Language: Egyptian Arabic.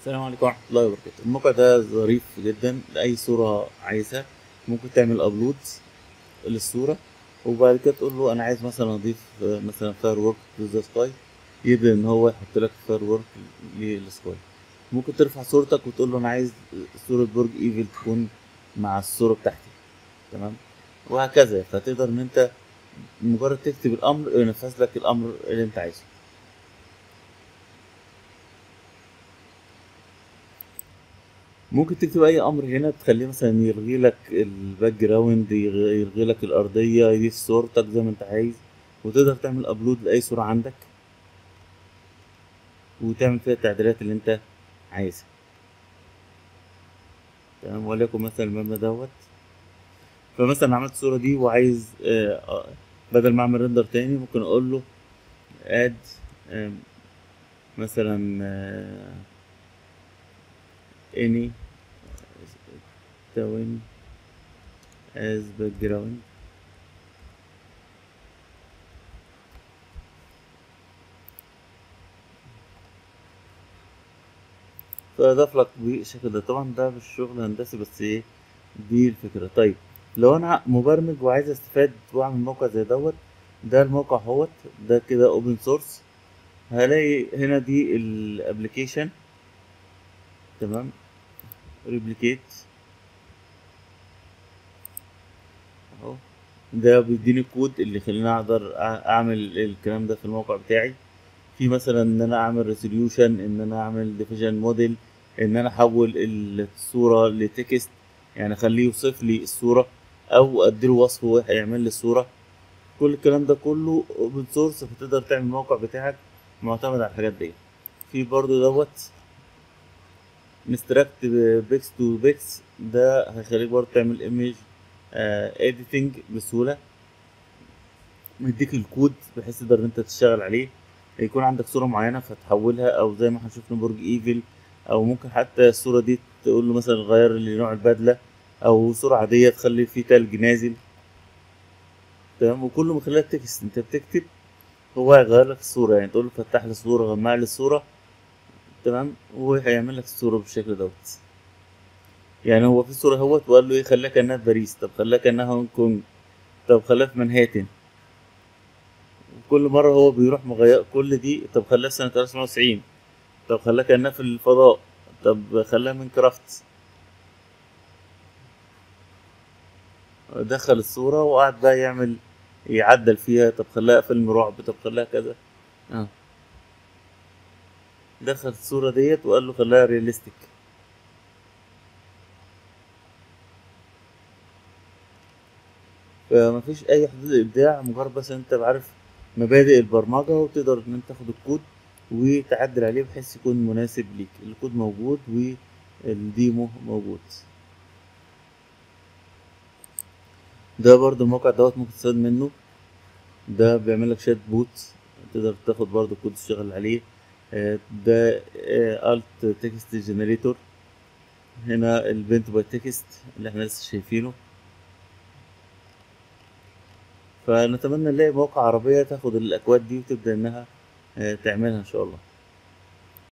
السلام عليكم ورحمة الله وبركاته الموقع ده ظريف جدا لأي صورة عايزها ممكن تعمل أبلود للصورة وبعد كده تقول له أنا عايز مثلا أضيف آه، مثلا فاير وورك تو ذا سكاي يبدأ إن هو يحط لك فاير وورك للسكاي ممكن ترفع صورتك وتقول له أنا عايز صورة برج إيفل تكون مع الصورة بتاعتي تمام وهكذا فتقدر إن أنت مجرد تكتب الأمر ينفذ لك الأمر اللي أنت عايزه ممكن تكتب اي امر هنا تخليه مثلا يلغي لك الباك جراوند يلغي يلغي لك الارضيه يضيف صورتك زي ما انت عايز وتقدر تعمل ابلود لاي صوره عندك وتعمل فيها التعديلات اللي انت عايزها تمام وليكن مثلا المبنى دوت فمثلا عملت الصوره دي وعايز آه، آه، بدل ما اعمل ريندر تاني ممكن اقول له اد مثلا آه، any town as background فأضاف لك بالشكل ده طبعا ده مش شغل هندسي بس ايه دي الفكرة طيب لو انا مبرمج وعايز استفاد واعمل موقع زي دوت ده الموقع اهوت ده كده اوبن سورس هلاقي هنا دي الابلكيشن تمام ريبليكيت اهو ده بيديني الكود اللي يخليني اقدر أع- اعمل الكلام ده في الموقع بتاعي في مثلا ان انا اعمل ريزوليوشن ان انا اعمل ديفيجن موديل ان انا احول الصوره لتكست يعني اخليه يوصف لي الصوره او اديله وصف هو هيعمل لي الصوره كل الكلام ده كله اوبن سورس فتقدر تعمل الموقع بتاعك معتمد على الحاجات دي في برضو دوت نستراكت بيكس تو بيكس ده هيخليك برضه تعمل ايمج اديتنج بسهوله مديك الكود بحيث تقدر ان انت تشتغل عليه يكون عندك صوره معينه فتحولها او زي ما احنا شفنا برج ايفل او ممكن حتى الصوره دي تقول له مثلا غير لي نوع البدله او صوره عاديه تخلي فيه تلج نازل تمام وكله من خلال التكست انت بتكتب هو هيغير لك الصوره يعني تقول له فتح لي الصوره غمق لي الصوره تمام وهيعمل لك الصورة بالشكل دوت يعني هو في صورة اهوت وقال له ايه خلاها كأنها في باريس طب خلاها كأنها هونج كونج طب خلاها في منهاتن كل مرة هو بيروح مغير كل دي طب خلاها في سنة 1990 طب خلاها كأنها في الفضاء طب خلاها من كرافت دخل الصورة وقعد بقى يعمل يعدل فيها طب خلاها فيلم رعب طب خلاها كذا اه دخل الصورة ديت وقال له خلاها رياليستيك فمفيش أي حدود إبداع مجرد بس أنت عارف مبادئ البرمجة وتقدر إن أنت تاخد الكود وتعدل عليه بحيث يكون مناسب ليك الكود موجود والديمو موجود ده برضو الموقع دوت ممكن تستفاد منه ده بيعمل لك شات بوت تقدر تاخد برضو كود تشتغل عليه آه، ده الت تكست جنريتور هنا البنت باي تكست اللي احنا لسه شايفينه فنتمنى نلاقي مواقع عربية تاخد الأكواد دي وتبدأ إنها آه، تعملها إن شاء الله